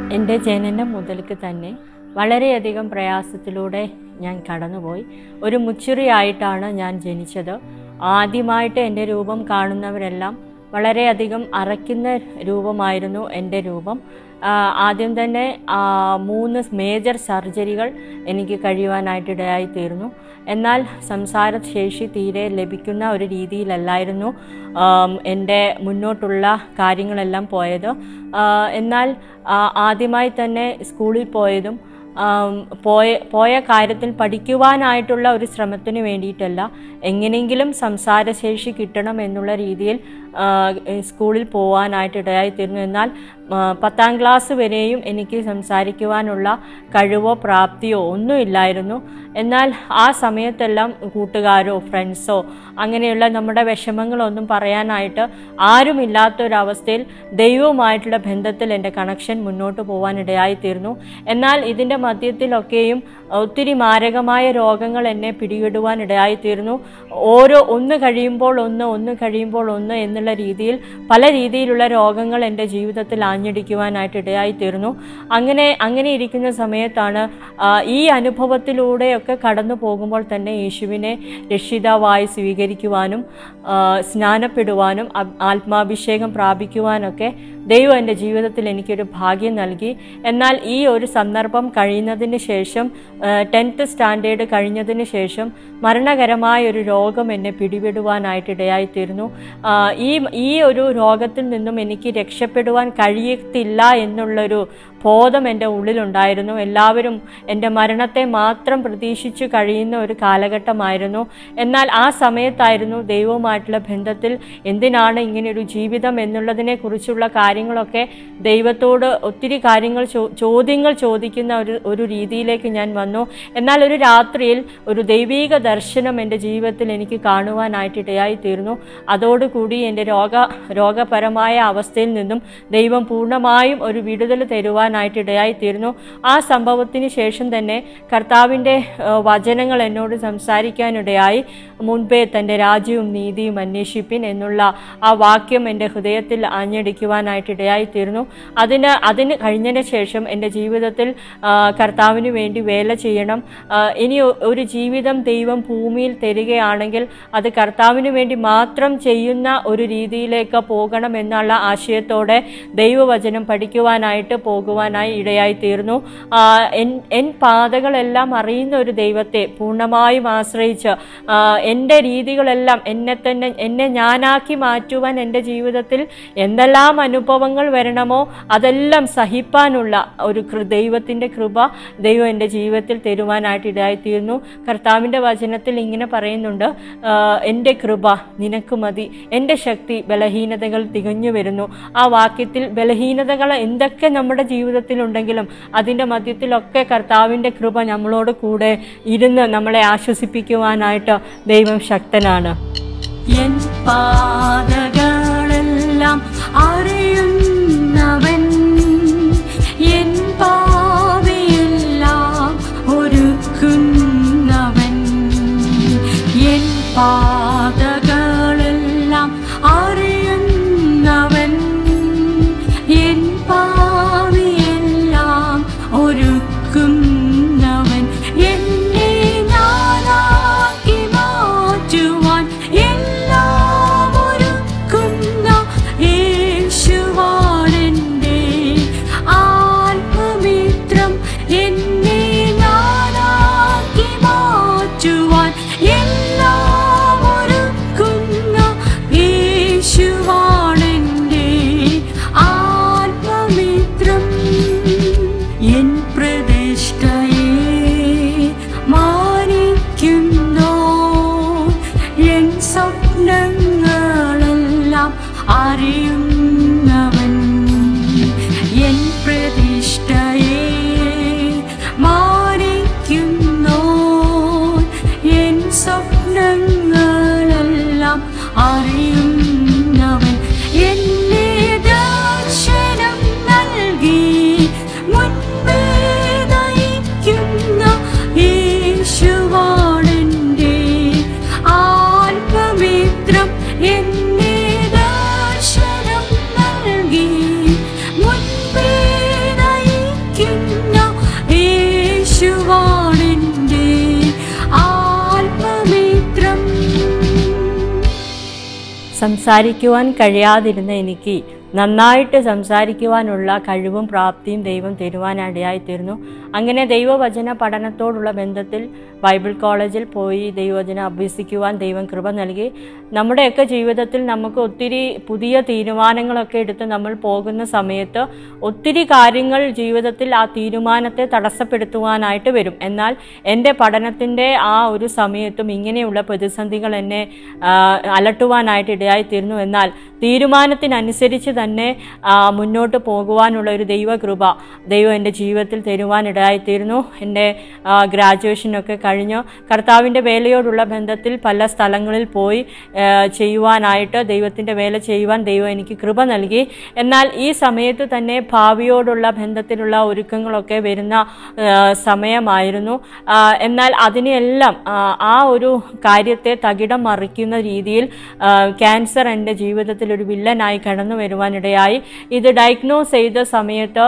എൻ്റെ ജനനം മുതൽക്ക് തന്നെ വളരെയധികം പ്രയാസത്തിലൂടെ ഞാൻ കടന്നുപോയി ഒരു മുച്ചുറിയായിട്ടാണ് ഞാൻ ജനിച്ചത് ആദ്യമായിട്ട് എൻ്റെ രൂപം കാണുന്നവരെല്ലാം വളരെയധികം അറയ്ക്കുന്ന രൂപമായിരുന്നു എൻ്റെ രൂപം ആ, ആദ്യം തന്നെ ആ, മൂന്ന് മേജർ സർജറികൾ എനിക്ക് കഴിയുവാനായിട്ടിടയായി തീർന്നു എന്നാൽ സംസാരശേഷി തീരെ ലഭിക്കുന്ന ഒരു രീതിയിലല്ലായിരുന്നു ആം, എൻ്റെ മുന്നോട്ടുള്ള കാര്യങ്ങളെല്ലാം പോയത് ആ, എന്നാൽ ആ, ആദ്യമായി തന്നെ സ്കൂളിൽ പോയതും ആം, പോയ പോയ കാര്യത്തിൽ പഠിക്കുവാനായിട്ടുള്ള ഒരു ശ്രമത്തിന് വേണ്ടിയിട്ടല്ല എങ്ങനെയെങ്കിലും സംസാരശേഷി കിട്ടണം എന്നുള്ള രീതിയിൽ ആ, സ്കൂളിൽ പോകാനായിട്ട് ഇടയായിത്തീർന്നു എന്നാൽ ആ, പത്താം ക്ലാസ് വരെയും എനിക്ക് സംസാരിക്കുവാനുള്ള കഴിവോ പ്രാപ്തിയോ ഒന്നുമില്ലായിരുന്നു എന്നാൽ ആ സമയത്തെല്ലാം കൂട്ടുകാരോ ഫ്രണ്ട്സോ അങ്ങനെയുള്ള നമ്മുടെ വിഷമങ്ങളൊന്നും പറയാനായിട്ട് ആരുമില്ലാത്തൊരവസ്ഥയിൽ ദൈവവുമായിട്ടുള്ള ബന്ധത്തിൽ എൻ്റെ കണക്ഷൻ മുന്നോട്ട് പോകാനിടയായിത്തീർന്നു എന്നാൽ ഇതിൻ്റെ മധ്യത്തിലൊക്കെയും ഒത്തിരി മാരകമായ രോഗങ്ങൾ എന്നെ പിടികിടുവാനിടയായിത്തീർന്നു ഓരോ ഒന്ന് കഴിയുമ്പോൾ ഒന്ന് ഒന്ന് കഴിയുമ്പോൾ ഒന്ന് എന്നുള്ള രീതിയിൽ പല രീതിയിലുള്ള രോഗങ്ങൾ എൻ്റെ ജീവിതത്തിൽ ആഞ്ഞടിക്കുവാനായിട്ട് ഇടയായിത്തീർന്നു അങ്ങനെ അങ്ങനെ ഇരിക്കുന്ന സമയത്താണ് ആ, ഈ അനുഭവത്തിലൂടെയൊക്കെ കടന്നു പോകുമ്പോൾ തന്നെ യേശുവിനെ രക്ഷിതാവായി സ്വീകരിക്കുവാനും ആ, സ്നാനപ്പെടുവാനും ആ- ആത്മാഭിഷേകം പ്രാപിക്കുവാനൊക്കെ ദൈവം എൻ്റെ ജീവിതത്തിൽ എനിക്കൊരു ഭാഗ്യം നൽകി എന്നാൽ ഈ ഒരു സന്ദർഭം കഴിയുന്നതിന് ശേഷം ടെൻത്ത് സ്റ്റാൻഡേർഡ് കഴിഞ്ഞതിന് ശേഷം മരണകരമായ ഒരു രോഗം എന്നെ പിടിപെടുവാനായിട്ട് ഇടയായിത്തീർന്നു ആ, ഈ ഈ ഒരു രോഗത്തിൽ നിന്നും എനിക്ക് രക്ഷപ്പെടുവാൻ കഴിയത്തില്ല എന്നുള്ളൊരു ബോധം എൻ്റെ ഉള്ളിലുണ്ടായിരുന്നു എല്ലാവരും എൻ്റെ മരണത്തെ മാത്രം പ്രതീക്ഷിച്ചു കഴിയുന്ന ഒരു കാലഘട്ടമായിരുന്നു എന്നാൽ ആ സമയത്തായിരുന്നു ദൈവവുമായിട്ടുള്ള ബന്ധത്തിൽ എന്തിനാണ് ഇങ്ങനെയൊരു ജീവിതം എന്നുള്ളതിനെ കുറിച്ചുള്ള കാര്യങ്ങളൊക്കെ ദൈവത്തോട് ഒത്തിരി കാര്യങ്ങൾ ചോ- ചോദ്യങ്ങൾ ചോദിക്കുന്ന ഒരു ഒരു രീതിയിലേക്ക് ഞാൻ വന്നു എന്നാൽ ഒരു രാത്രിയിൽ ഒരു ദൈവീക ദർശനം എൻ്റെ ജീവിതത്തിൽ എനിക്ക് കാണുവാനായിട്ട് ഇടയായി തീർന്നു അതോടുകൂടി എൻ്റെ രോഗ രോഗപരമായ അവസ്ഥയിൽ നിന്നും ദൈവം പൂർണ്ണമായും ഒരു വിടുതൽ തരുവാനായിട്ട് ഇടയായി തീർന്നു ആ സംഭവത്തിന് ശേഷം തന്നെ കർത്താവിൻ്റെ ഏഹ്, വചനങ്ങൾ എന്നോട് സംസാരിക്കാനിടയായി മുൻപേ തൻ്റെ രാജ്യവും നീതിയും അന്വേഷിപ്പിൻ എന്നുള്ള ആ വാക്യം എൻ്റെ ഹൃദയത്തിൽ ആഞ്ഞടിക്കുവാനായിട്ട് ഇടയായി തീർന്നു അതിന് അതിന് കഴിഞ്ഞതിന് ശേഷം എൻ്റെ ജീവിതത്തിൽ ആ, കർത്താവിന് വേണ്ടി വേല ചെയ്യണം ആ, ഇനി ഒ- ഒരു ജീവിതം ദൈവം ഭൂമിയിൽ തരികയാണെങ്കിൽ അത് കർത്താവിന് വേണ്ടി മാത്രം ചെയ്യുന്ന ഒരു രീതിയിലേക്ക് പോകണം എന്നുള്ള ആശയത്തോടെ ദൈവവചനം പഠിക്കുവാനായിട്ട് പോകുവാനായി ഇടയായി തീർന്നു ആ, എൻ- എൻ പാതകളെല്ലാം അറിയുന്ന ഒരു ദൈവത്തെ പൂർണ്ണമായും ആശ്രയിച്ച് ആ, എൻ്റെ രീതികളെല്ലാം എന്നെ തന്നെ എന്നെ ഞാനാക്കി മാറ്റുവാൻ എൻ്റെ ജീവിതത്തിൽ എന്തെല്ലാം അനുഭവങ്ങൾ വരണമോ അതെല്ലാം സഹിപ്പാനുള്ള ഒരു കൃ ദൈവത്തിൻ്റെ കൃപ ദൈവം എൻ്റെ ജീവിതത്തിൽ തരുവാനായിട്ട് ഇടയായിത്തീർന്നു കർത്താവിൻ്റെ വചനത്തിൽ ഇങ്ങനെ പറയുന്നുണ്ട് ആ, എൻ്റെ കൃപ നിനക്ക് മതി എൻ്റെ ശക്തി ബലഹീനതകൾ തികഞ്ഞു വരുന്നു ആ വാക്യത്തിൽ ബലഹീനതകൾ എന്തൊക്കെ നമ്മുടെ ജീവിതത്തിലുണ്ടെങ്കിലും അതിൻ്റെ മധ്യത്തിലൊക്കെ കർത്താവിൻ്റെ കൃപ നമ്മളോട് കൂടെ ഇരുന്ന് നമ്മളെ ആശ്വസിപ്പിക്കുവാനായിട്ട് ദൈവം ശക്തനാണ് എൻ പാതകളെല്ലാം അറിയുന്നവൻ എൻ പാതയെല്ലാം ഒരുക്കുന്നവൻ എൻ പാതകളെല്ലാം അറിയുന്നവൻ എൻ പാതയെല്ലാം ഒരുക്കുന്നവൻ എന്നെ ഞാനാക്കി മാറ്റുവാൻ എല്ലാം ഒരുക്കുന്ന യേശുവാ സംസാരിക്കുവാൻ കഴിയാതിരുന്ന എനിക്ക് നന്നായിട്ട് സംസാരിക്കുവാനുള്ള കഴിവും പ്രാപ്തിയും ദൈവം തരുവാനിടയായി തീർന്നു അങ്ങനെ ദൈവവചന പഠനത്തോടുള്ള ബന്ധത്തിൽ ബൈബിൾ കോളേജിൽ പോയി ദൈവവചനം അഭ്യസിക്കുവാൻ ദൈവം കൃപ നൽകി നമ്മുടെയൊക്കെ ജീവിതത്തിൽ നമുക്ക് ഒത്തിരി പുതിയ തീരുമാനങ്ങളൊക്കെ എടുത്ത് നമ്മൾ പോകുന്ന സമയത്ത് ഒത്തിരി കാര്യങ്ങൾ ജീവിതത്തിൽ ആ തീരുമാനത്തെ തടസ്സപ്പെടുത്തുവാനായിട്ട് വരും എന്നാൽ എൻ്റെ പഠനത്തിൻ്റെ ആ ഒരു സമയത്തും ഇങ്ങനെയുള്ള പ്രതിസന്ധികൾ എന്നെ ആ, അലട്ടുവാനായിട്ട് ഇടയായിത്തീർന്നു എന്നാൽ തീരുമാനത്തിനനുസരിച്ച് തന്നെ ആ, മുന്നോട്ട് പോകുവാനുള്ള ഒരു ദൈവകൃപ ദൈവം എൻ്റെ ജീവിതത്തിൽ തരുവാൻ ഇടയായിത്തീർന്നു എൻ്റെ ആ, ഗ്രാജുവേഷനൊക്കെ കഴിഞ്ഞു കർത്താവിൻ്റെ വേലയോടുള്ള ബന്ധത്തിൽ പല സ്ഥലങ്ങളിൽ പോയി ആ, ചെയ്യുവാനായിട്ട് ദൈവത്തിൻ്റെ വേല ചെയ്യുവാൻ ദൈവം എനിക്ക് കൃപ നൽകി എന്നാൽ ഈ സമയത്ത് തന്നെ ഭാവിയോടുള്ള ബന്ധത്തിലുള്ള ഒരുക്കങ്ങളൊക്കെ വരുന്ന ആ, സമയമായിരുന്നു ആ, എന്നാൽ അതിനെല്ലാം ആ, ആ ഒരു കാര്യത്തെ തകിടം മറിക്കുന്ന രീതിയിൽ ആ, ക്യാൻസർ എൻ്റെ ജീവിതത്തിൽ ഒരു വില്ലനായി കടന്നു വരുവാനിടയായി ഇത് ഡയഗ്നോസ് ചെയ്ത സമയത്ത്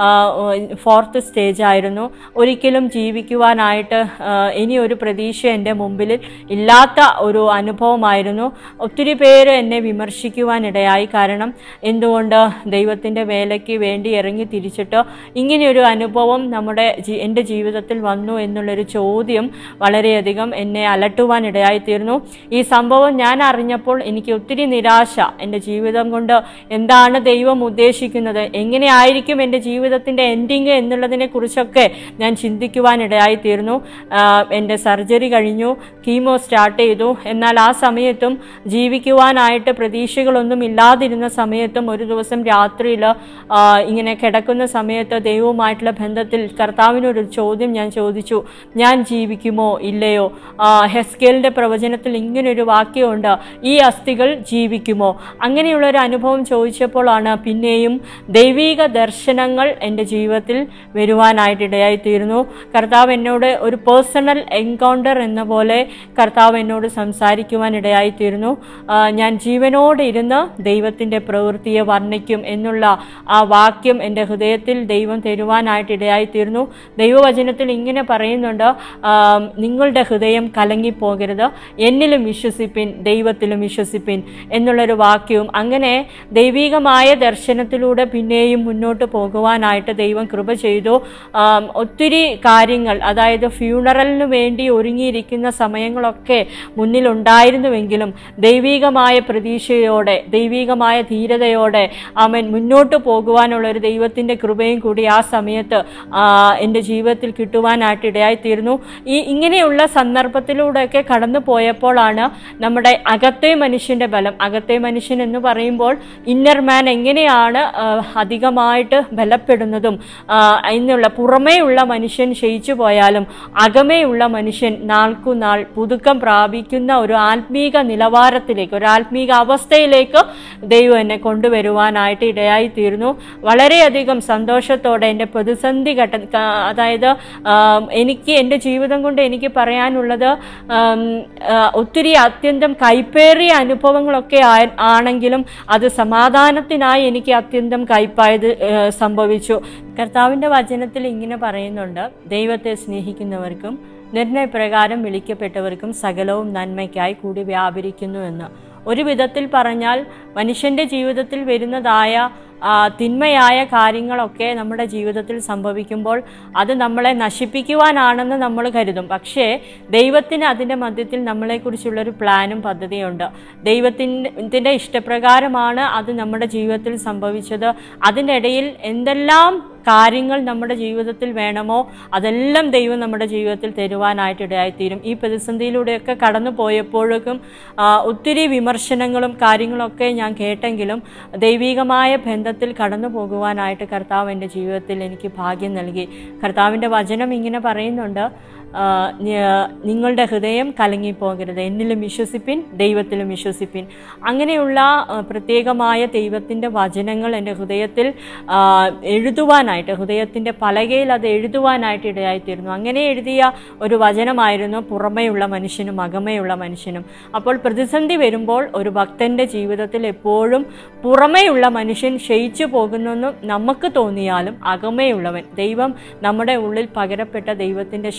ഫോർത്ത് സ്റ്റേജ് ആയിരുന്നു ഒരിക്കലും ജീവിക്കുവാനായിട്ട് ആ, ഇനി ഒരു പ്രതീക്ഷ എൻ്റെ മുമ്പിൽ ഇല്ലാത്ത ഒരു അനുഭവമായിരുന്നു ഒത്തിരി പേര് എന്നെ വിമർശിക്കുവാനിടയായി കാരണം എന്തുകൊണ്ട് ദൈവത്തിൻ്റെ വേലയ്ക്ക് വേണ്ടി ഇറങ്ങി തിരിച്ചിട്ട് ഇങ്ങനെയൊരു അനുഭവം നമ്മുടെ ജീ- എൻ്റെ ജീവിതത്തിൽ വന്നു എന്നുള്ളൊരു ചോദ്യം വളരെയധികം എന്നെ അലട്ടുവാനിടയായി തീർന്നു ഈ സംഭവം ഞാൻ അറിഞ്ഞപ്പോൾ എനിക്ക് ഒത്തിരി നിരാശ എൻ്റെ ജീവിതം കൊണ്ട് എന്താണ് ദൈവം ഉദ്ദേശിക്കുന്നത് എങ്ങനെയായിരിക്കും എൻ്റെ ജീവിതത്തിൻ്റെ എൻഡിങ് എന്നുള്ളതിനെ കുറിച്ചൊക്കെ ഞാൻ ചിന്തിക്കുവാനിടയായി തീർന്നു ആഹ് എൻ്റെ സർജറി കഴിഞ്ഞു കീമോ സ്റ്റാർട്ട് ചെയ്തു എന്നാൽ ആ സമയത്തും ജീവിക്കുവാനായിട്ട് പ്രതീക്ഷകളൊന്നും ഇല്ലാതിരുന്ന സമയത്തും ഒരു ദിവസം രാത്രിയിൽ ഇങ്ങനെ കിടക്കുന്ന സമയത്ത് ദൈവവുമായിട്ടുള്ള ബന്ധത്തിൽ കർത്താവിനൊരു ചോദ്യം ഞാൻ ചോദിച്ചു ഞാൻ ജീവിക്കുമോ ഇല്ലയോ ആ, ഹെസ്കേലിൻ്റെ പ്രവചനത്തിൽ ഇങ്ങനൊരു വാക്യമുണ്ട് ഈ അസ്ഥികൾ ജീവിക്കുമോ അങ്ങനെയുള്ള ഒരു അനുഭവം ചോദിച്ചപ്പോഴാണ് പിന്നെയും ദൈവീക ദർശനങ്ങൾ എൻ്റെ ജീവിതത്തിൽ വരുവാനായിട്ടിടയായി തീർന്നു കർത്താവ് എന്നോട് ഒരു പേഴ്സണൽ എൻകൗണ്ടർ എന്ന പോലെ കർത്താവ് എന്നോട് സംസാരിക്കുവാനിടയായി തീർന്നു ആ, ഞാൻ ജീവനോടെ ഇരുന്ന് ദൈവത്തിൻ്റെ പ്രവൃത്തിയെ വർണ്ണിക്കും എന്നുള്ള ആ വാക്യം എൻ്റെ ഹൃദയത്തിൽ ദൈവം തരുവാനായിട്ട് ഇടയായി തീർന്നു ദൈവവചനത്തിൽ ഇങ്ങനെ പറയുന്നുണ്ട് ആ, നിങ്ങളുടെ ഹൃദയം കലങ്ങിപ്പോകരുത് എന്നിലും വിശ്വസിപ്പിൻ ദൈവത്തിലും വിശ്വസിപ്പിൻ എന്നുള്ളൊരു വാക്യവും അങ്ങനെ ദൈവികമായ ദർശനത്തിലൂടെ പിന്നെയും മുന്നോട്ട് പോകുവാനായിട്ട് ദൈവം കൃപ ചെയ്തു ആം, ഒത്തിരി കാര്യങ്ങൾ അതായത് ഫ്യൂണറലിന് വേണ്ടി ഒരുങ്ങിയിരിക്കുന്ന സമയങ്ങളൊക്കെ മുന്നിലുണ്ടായിരുന്നുവെങ്കിലും ദൈവികമായ പ്രതീക്ഷയോടെ ദൈവികമായ ധീരതയോടെ അവൻ മുന്നോട്ട് പോകുവാനുള്ള ഒരു ദൈവത്തിൻ്റെ കൃപയും കൂടി ആ സമയത്ത് ആ, എൻ്റെ ജീവിതത്തിൽ കിട്ടുവാനായിട്ട് ഇടയായിത്തീർന്നു ഈ ഇങ്ങനെയുള്ള സന്ദർഭത്തിലൂടെയൊക്കെ കടന്നു പോയപ്പോഴാണ് നമ്മുടെ അകത്തെ മനുഷ്യൻ്റെ ബലം അകത്തെ മനുഷ്യൻ എന്ന് പറയുമ്പോൾ ഇന്നർ മാൻ എങ്ങനെയാണ് ആ, അധികമായിട്ട് ബലപ്പെടുന്നതും ആ, എന്നുള്ള പുറമേയുള്ള മനുഷ്യൻ ക്ഷയിച്ചു പോയാലും അകമേയുള്ള മനുഷ്യൻ നാൾക്കുനാൾ പുതുക്കം പ്രാപിക്കുന്ന ഒരു ആത്മീക നിലവാരത്തിലേക്ക് ഒരു ആത്മീക അവസ്ഥയിലേക്ക് ദൈവം എന്നെ കൊണ്ടുവരുവാനായിട്ട് ഇടയായി തീർന്നു വളരെയധികം സന്തോഷത്തോടെ എൻ്റെ പ്രതിസന്ധി ഘട്ട ക- അതായത് ആം, എനിക്ക് എൻ്റെ ജീവിതം കൊണ്ട് എനിക്ക് പറയാനുള്ളത് ആം, ആ, ഒത്തിരി അത്യന്തം കൈപ്പേറിയ അനുഭവങ്ങളൊക്കെ ആ- ആണെങ്കിലും അത് സമാധാനത്തിനായി എനിക്ക് അത്യന്തം കൈപ്പായത് ഏ, സംഭവിച്ചു കർത്താവിൻ്റെ വചനത്തിൽ ഇങ്ങനെ പറയുന്നുണ്ട് ദൈവത്തെ സ്നേഹിക്കുന്നവർക്കും നിർണയപ്രകാരം വിളിക്കപ്പെട്ടവർക്കും സകലവും നന്മയ്ക്കായി കൂടി വ്യാപരിക്കുന്നു എന്ന് ഒരു വിധത്തിൽ പറഞ്ഞാൽ മനുഷ്യൻ്റെ ജീവിതത്തിൽ വരുന്നതായ ആ, തിന്മയായ കാര്യങ്ങളൊക്കെ നമ്മുടെ ജീവിതത്തിൽ സംഭവിക്കുമ്പോൾ അത് നമ്മളെ നശിപ്പിക്കുവാനാണെന്ന് നമ്മൾ കരുതും പക്ഷേ ദൈവത്തിന് അതിൻ്റെ മധ്യത്തിൽ നമ്മളെക്കുറിച്ചുള്ളൊരു പ്ലാനും പദ്ധതിയുണ്ട് ദൈവത്തിൻ്റെ ഇഷ്ടപ്രകാരമാണ് അത് നമ്മുടെ ജീവിതത്തിൽ സംഭവിച്ചത് അതിൻ്റെ ഇടയിൽ എന്തെല്ലാം കാര്യങ്ങൾ നമ്മുടെ ജീവിതത്തിൽ വേണമോ അതെല്ലാം ദൈവം നമ്മുടെ ജീവിതത്തിൽ തരുവാനായിട്ട് ഇടയായിത്തീരും ഈ പ്രതിസന്ധിയിലൂടെയൊക്കെ കടന്നു പോയപ്പോഴേക്കും ആ, ഒത്തിരി വിമർശനങ്ങളും കാര്യങ്ങളൊക്കെ ഞാൻ കേട്ടെങ്കിലും ദൈവികമായ ബന്ധത്തിൽ കടന്നു പോകുവാനായിട്ട് കർത്താവ് എൻ്റെ ജീവിതത്തിൽ എനിക്ക് ഭാഗ്യം നൽകി കർത്താവിൻ്റെ വചനം ഇങ്ങനെ പറയുന്നുണ്ട് ആ, നി- നിങ്ങളുടെ ഹൃദയം കലങ്ങിപ്പോകരുത് എന്നിലും വിശ്വസിപ്പിൻ ദൈവത്തിലും വിശ്വസിപ്പിൻ അങ്ങനെയുള്ള ആ, പ്രത്യേകമായ ദൈവത്തിൻ്റെ വചനങ്ങൾ എൻ്റെ ഹൃദയത്തിൽ ആ, എഴുതുവാനായിട്ട് ഹൃദയത്തിൻ്റെ പലകയിൽ അത് എഴുതുവാനായിട്ട് ഇടയായിത്തീരുന്നു അങ്ങനെ എഴുതിയ ഒരു വചനമായിരുന്നു പുറമേയുള്ള മനുഷ്യനും അകമേയുള്ള മനുഷ്യനും അപ്പോൾ പ്രതിസന്ധി വരുമ്പോൾ ഒരു ഭക്തൻ്റെ ജീവിതത്തിൽ എപ്പോഴും പുറമേയുള്ള മനുഷ്യൻ ക്ഷയിച്ചു പോകുന്നെന്ന് നമുക്ക് തോന്നിയാലും അകമേയുള്ളവൻ ദൈവം നമ്മുടെ ഉള്ളിൽ പകരപ്പെട്ട ദൈവത്തിൻ്റെ ശക്തി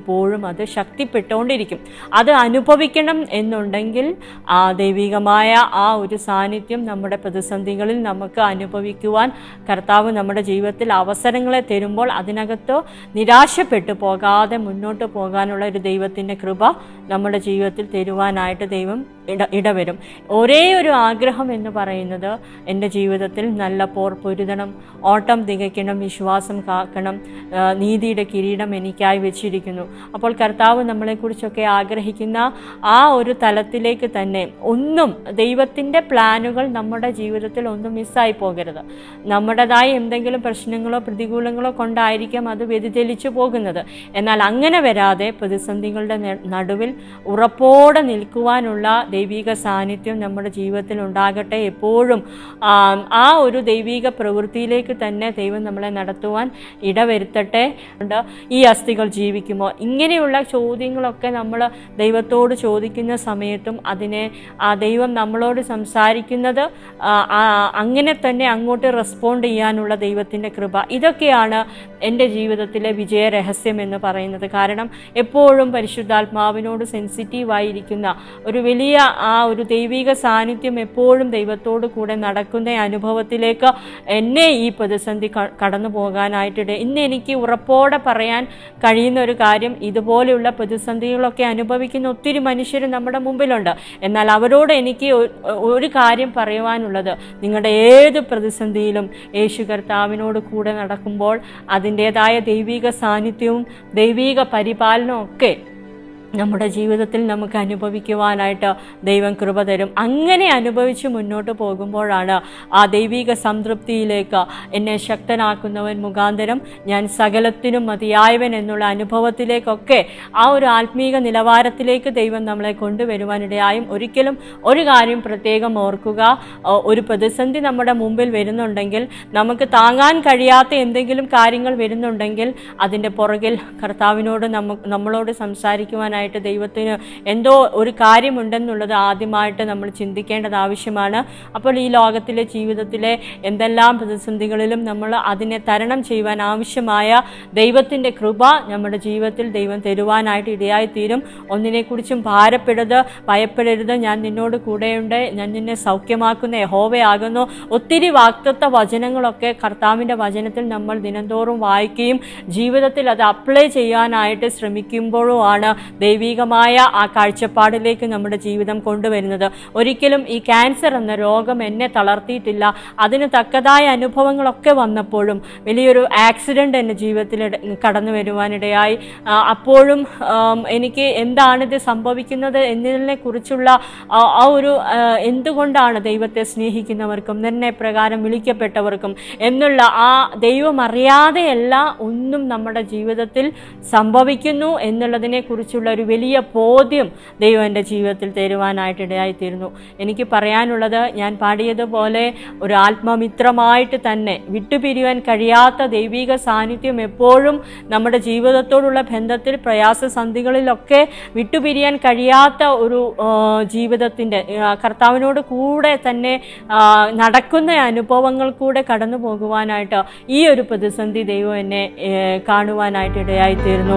എപ്പോഴും അത് ശക്തിപ്പെട്ടുകൊണ്ടിരിക്കും അത് അനുഭവിക്കണം എന്നുണ്ടെങ്കിൽ ആ ദൈവികമായ ആ ഒരു സാന്നിധ്യം നമ്മുടെ പ്രതിസന്ധികളിൽ നമുക്ക് അനുഭവിക്കുവാൻ കർത്താവ് നമ്മുടെ ജീവിതത്തിൽ അവസരങ്ങളെ തരുമ്പോൾ അതിനകത്ത് നിരാശപ്പെട്ടു പോകാതെ മുന്നോട്ട് പോകാനുള്ള ഒരു ദൈവത്തിൻ്റെ കൃപ നമ്മുടെ ജീവിതത്തിൽ തരുവാനായിട്ട് ദൈവം ഇട ഇടവരും ഒരേ ഒരു ആഗ്രഹം എന്ന് പറയുന്നത് എൻ്റെ ജീവിതത്തിൽ നല്ല പോർ പൊരുതണം ഓട്ടം തികയ്ക്കണം വിശ്വാസം കാക്കണം ആ, നീതിയുടെ കിരീടം എനിക്കായി വെച്ചിരിക്കുന്നു അപ്പോൾ കർത്താവ് നമ്മളെക്കുറിച്ചൊക്കെ ആഗ്രഹിക്കുന്ന ആ ഒരു തലത്തിലേക്ക് തന്നെ ഒന്നും ദൈവത്തിൻ്റെ പ്ലാനുകൾ നമ്മുടെ ജീവിതത്തിൽ ഒന്നും മിസ്സായി പോകരുത് നമ്മുടേതായ എന്തെങ്കിലും പ്രശ്നങ്ങളോ പ്രതികൂലങ്ങളോ കൊണ്ടായിരിക്കാം അത് വ്യതിചലിച്ചു പോകുന്നത് എന്നാൽ അങ്ങനെ വരാതെ പ്രതിസന്ധികളുടെ ന- നടുവിൽ ഉറപ്പോടെ നിൽക്കുവാനുള്ള ദൈവിക സാന്നിധ്യം നമ്മുടെ ജീവിതത്തിൽ ഉണ്ടാകട്ടെ എപ്പോഴും ആ, ആ ഒരു ദൈവിക പ്രവൃത്തിയിലേക്ക് തന്നെ ദൈവം നമ്മളെ നടത്തുവാൻ ഇടവരുത്തട്ടെ ഉണ്ട് ഈ അസ്ഥികൾ ജീവിക്കുമോ ഇങ്ങനെയുള്ള ചോദ്യങ്ങളൊക്കെ നമ്മൾ ദൈവത്തോട് ചോദിക്കുന്ന സമയത്തും അതിനെ ആ ദൈവം നമ്മളോട് സംസാരിക്കുന്നത് ആ, ആ, അങ്ങനെ തന്നെ അങ്ങോട്ട് റെസ്പോണ്ട് ചെയ്യാനുള്ള ദൈവത്തിൻ്റെ കൃപ ഇതൊക്കെയാണ് എൻ്റെ ജീവിതത്തിലെ വിജയ രഹസ്യം എന്ന് പറയുന്നത് കാരണം എപ്പോഴും പരിശുദ്ധാത്മാവിനോട് സെൻസിറ്റീവായിരിക്കുന്ന ഒരു വലിയ ആ ഒരു ദൈവിക സാന്നിധ്യം എപ്പോഴും ദൈവത്തോട് കൂടെ നടക്കുന്ന അനുഭവത്തിലേക്ക് എന്നെ ഈ പ്രതിസന്ധി ക- കടന്നു പോകാനായിട്ടിടെ ഇന്ന് എനിക്ക് ഉറപ്പോടെ പറയാൻ കഴിയുന്ന ഒരു കാര്യം ഇതുപോലെയുള്ള പ്രതിസന്ധികളൊക്കെ അനുഭവിക്കുന്ന ഒത്തിരി മനുഷ്യർ നമ്മുടെ മുമ്പിലുണ്ട് എന്നാൽ അവരോട് എനിക്ക് ഒ- ഒരു കാര്യം പറയുവാനുള്ളത് നിങ്ങളുടെ ഏത് പ്രതിസന്ധിയിലും യേശു കർത്താവിനോട് കൂടെ നടക്കുമ്പോൾ അതിൻ്റേതായ ദൈവിക സാന്നിധ്യവും ദൈവിക പരിപാലനവും ഒക്കെ നമ്മുടെ ജീവിതത്തിൽ നമുക്ക് അനുഭവിക്കുവാനായിട്ട് ദൈവം കൃപ തരും അങ്ങനെ അനുഭവിച്ച് മുന്നോട്ട് പോകുമ്പോഴാണ് ആ ദൈവിക സംതൃപ്തിയിലേക്ക് എന്നെ ശക്തനാക്കുന്നവൻ മുഖാന്തരം ഞാൻ സകലത്തിനും മതിയായവൻ എന്നുള്ള അനുഭവത്തിലേക്കൊക്കെ ആ ഒരു ആത്മീക നിലവാരത്തിലേക്ക് ദൈവം നമ്മളെ കൊണ്ടുവരുവാനിടയായും ഒരിക്കലും ഒരു കാര്യം പ്രത്യേകം ഓർക്കുക ആ, ഒരു പ്രതിസന്ധി നമ്മുടെ മുമ്പിൽ വരുന്നുണ്ടെങ്കിൽ നമുക്ക് താങ്ങാൻ കഴിയാത്ത എന്തെങ്കിലും കാര്യങ്ങൾ വരുന്നുണ്ടെങ്കിൽ അതിൻ്റെ പുറകിൽ കർത്താവിനോട് നമ്മ നമ്മളോട് സംസാരിക്കുവാനായിട്ട് ദൈവത്തിന് എന്തോ ഒരു കാര്യമുണ്ടെന്നുള്ളത് ആദ്യമായിട്ട് നമ്മൾ ചിന്തിക്കേണ്ടത് ആവശ്യമാണ് അപ്പോൾ ഈ ലോകത്തിലെ ജീവിതത്തിലെ എന്തെല്ലാം പ്രതിസന്ധികളിലും നമ്മൾ അതിനെ തരണം ചെയ്യുവാൻ ആവശ്യമായ ദൈവത്തിൻ്റെ കൃപ നമ്മുടെ ജീവിതത്തിൽ ദൈവം തരുവാനായിട്ട് ഇടയായി തീരും ഒന്നിനെക്കുറിച്ചും ഭാരപ്പെടരുത് ഭയപ്പെടരുത് ഞാൻ നിന്നോട് കൂടെയുണ്ട് ഞാൻ നിന്നെ സൗഖ്യമാക്കുന്ന യഹോവയാകുന്നു ഒത്തിരി വാക്തത്വ വചനങ്ങളൊക്കെ കർത്താവിൻ്റെ വചനത്തിൽ നമ്മൾ ദിനംതോറും വായിക്കുകയും ജീവിതത്തിൽ അത് അപ്ലൈ ചെയ്യാനായിട്ട് ശ്രമിക്കുമ്പോഴുമാണ് ദൈവികമായ ആ കാഴ്ചപ്പാടിലേക്ക് നമ്മുടെ ജീവിതം കൊണ്ടുവരുന്നത് ഒരിക്കലും ഈ ക്യാൻസർ എന്ന രോഗം എന്നെ തളർത്തിയിട്ടില്ല അതിന് തക്കതായ അനുഭവങ്ങളൊക്കെ വന്നപ്പോഴും വലിയൊരു ആക്സിഡൻ്റ് എൻ്റെ ജീവിതത്തിൽ ഇട- കടന്നു വരുവാനിടയായി ആ, അപ്പോഴും ആം, എനിക്ക് എന്താണിത് സംഭവിക്കുന്നത് എന്നതിനെ കുറിച്ചുള്ള ആ ആ ഒരു ആ, എന്തുകൊണ്ടാണ് ദൈവത്തെ സ്നേഹിക്കുന്നവർക്കും നിർണയപ്രകാരം വിളിക്കപ്പെട്ടവർക്കും എന്നുള്ള ആ ദൈവം അറിയാതെയല്ല ഒന്നും നമ്മുടെ ജീവിതത്തിൽ സംഭവിക്കുന്നു എന്നുള്ളതിനെ കുറിച്ചുള്ള ഒരു വലിയ ബോധ്യം ദൈവം എൻ്റെ ജീവിതത്തിൽ തരുവാനായിട്ട് ഇടയായിത്തീരുന്നു എനിക്ക് പറയാനുള്ളത് ഞാൻ പാടിയതുപോലെ ഒരു ആത്മമിത്രമായിട്ട് തന്നെ വിട്ടുപിരിയാൻ കഴിയാത്ത ദൈവിക സാന്നിധ്യം എപ്പോഴും നമ്മുടെ ജീവിതത്തോടുള്ള ബന്ധത്തിൽ പ്രയാസസന്ധികളിലൊക്കെ വിട്ടുപിരിയാൻ കഴിയാത്ത ഒരു ആ, ജീവിതത്തിൻ്റെ ആ, കർത്താവിനോട് കൂടെ തന്നെ ആ, നടക്കുന്ന അനുഭവങ്ങൾ കൂടെ കടന്നു പോകുവാനായിട്ട് ഈ ഒരു പ്രതിസന്ധി ദൈവം എന്നെ ഏ, കാണുവാനായിട്ട് ഇടയായിത്തീരുന്നു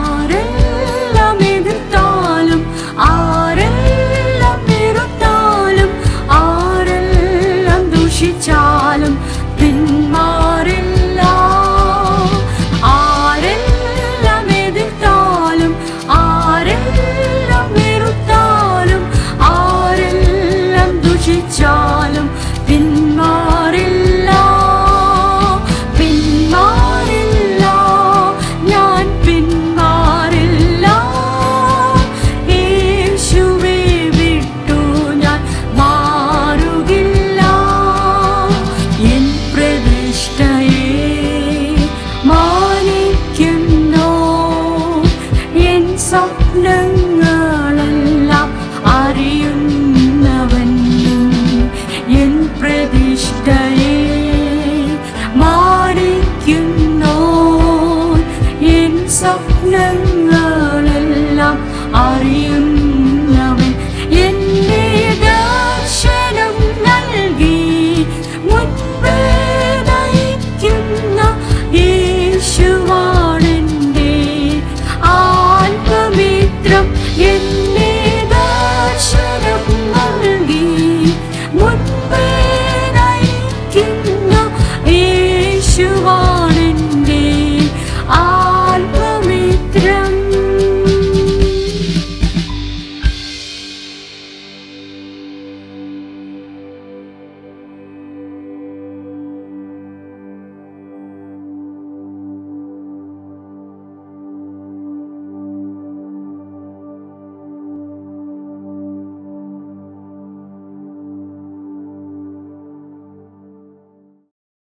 ആരെല്ലാം എതിർത്താലും ആരെല്ലാം വെറുത്താലും ആരെല്ലാം ദൂഷിച്ചാലും